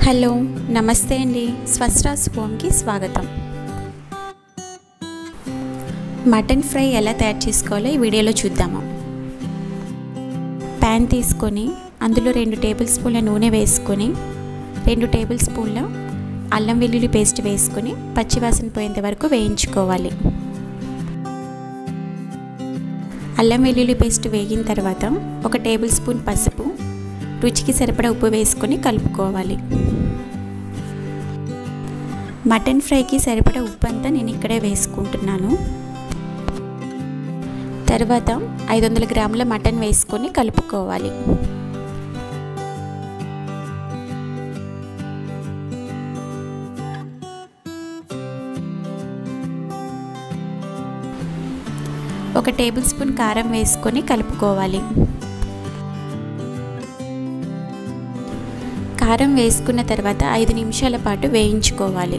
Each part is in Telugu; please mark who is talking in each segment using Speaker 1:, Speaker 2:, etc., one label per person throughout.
Speaker 1: హలో నమస్తే అండి స్వస్టాస్ హోమ్కి స్వాగతం మటన్ ఫ్రై ఎలా తయారు చేసుకోవాలో ఈ వీడియోలో చూద్దాము ప్యాన్ తీసుకొని అందులో రెండు టేబుల్ స్పూన్ల నూనె వేసుకొని రెండు టేబుల్ స్పూన్ల అల్లం వెల్లుల్లి పేస్ట్ వేసుకొని పచ్చివాసన పోయేంత వరకు వేయించుకోవాలి అల్లం వెల్లుల్లి పేస్ట్ వేగిన తర్వాత ఒక టేబుల్ స్పూన్ పసుపు రుచికి సరిపడా ఉప్పు వేసుకొని కలుపుకోవాలి మటన్ ఫ్రైకి సరిపడా ఉప్పు అంతా నేను ఇక్కడే వేసుకుంటున్నాను తర్వాత ఐదు వందల గ్రాముల మటన్ వేసుకొని కలుపుకోవాలి ఒక టేబుల్ స్పూన్ కారం వేసుకొని కలుపుకోవాలి కారం వేసుకున్న తర్వాత ఐదు నిమిషాల పాటు వేయించుకోవాలి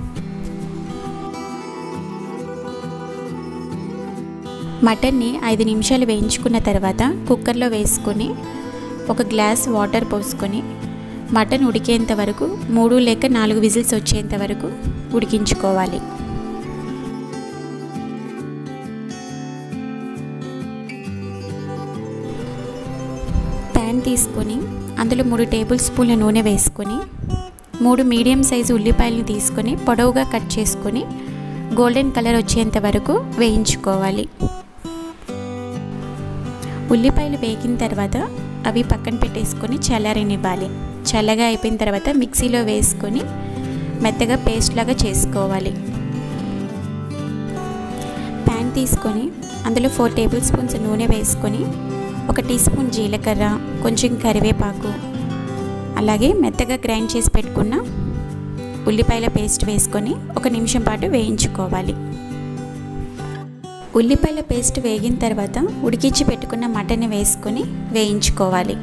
Speaker 1: మటన్ని ఐదు నిమిషాలు వేయించుకున్న తర్వాత కుక్కర్లో వేసుకొని ఒక గ్లాస్ వాటర్ పోసుకొని మటన్ ఉడికేంత వరకు మూడు లేక నాలుగు విజిల్స్ వచ్చేంత వరకు ఉడికించుకోవాలి ప్యాన్ తీసుకొని అందులో మూడు టేబుల్ స్పూన్ల నూనె వేసుకొని మూడు మీడియం సైజు ఉల్లిపాయలను తీసుకొని పొడవుగా కట్ చేసుకొని గోల్డెన్ కలర్ వచ్చేంత వరకు వేయించుకోవాలి ఉల్లిపాయలు వేగిన తర్వాత అవి పక్కన పెట్టేసుకొని చల్లారనివ్వాలి చల్లగా అయిపోయిన తర్వాత మిక్సీలో వేసుకొని మెత్తగా పేస్ట్ లాగా చేసుకోవాలి ప్యాన్ తీసుకొని అందులో ఫోర్ టేబుల్ స్పూన్స్ నూనె వేసుకొని ఒక టీ స్పూన్ జీలకర్ర కొంచెం కరివేపాకు అలాగే మెత్తగా గ్రైండ్ చేసి పెట్టుకున్న ఉల్లిపాయల పేస్ట్ వేసుకొని ఒక నిమిషం పాటు వేయించుకోవాలి ఉల్లిపాయల పేస్ట్ వేగిన తర్వాత ఉడికించి పెట్టుకున్న మటన్ని వేసుకొని వేయించుకోవాలి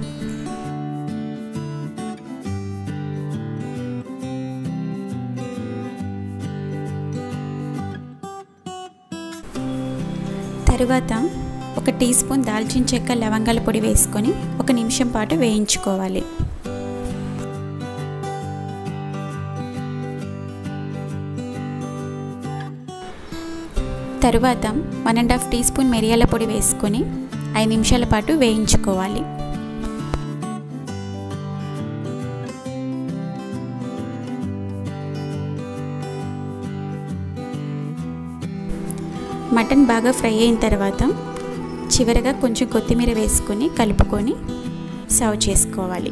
Speaker 1: తరువాత ఒక టీ స్పూన్ దాల్చిన చెక్క లవంగాల పొడి వేసుకొని ఒక నిమిషం పాటు వేయించుకోవాలి తరువాత one and half teaspoon మిరియాల పొడి వేసుకొని ఐదు నిమిషాల పాటు వేయించుకోవాలి మటన్ బాగా ఫ్రై అయిన తర్వాత చివరగా కొంచెం కొత్తిమీర వేసుకొని కలుపుకొని సర్వ్ చేసుకోవాలి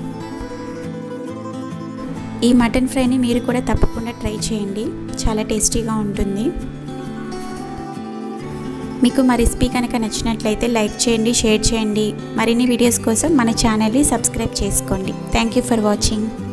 Speaker 1: ఈ మటన్ ఫ్రైని మీరు కూడా తప్పకుండా ట్రై చేయండి చాలా టేస్టీగా ఉంటుంది మీకు మా రెసిపీ కనుక నచ్చినట్లయితే లైక్ చేయండి షేర్ చేయండి మరిన్ని వీడియోస్ కోసం మన ఛానల్ని సబ్స్క్రైబ్ చేసుకోండి థ్యాంక్ యూ ఫర్ వాచింగ్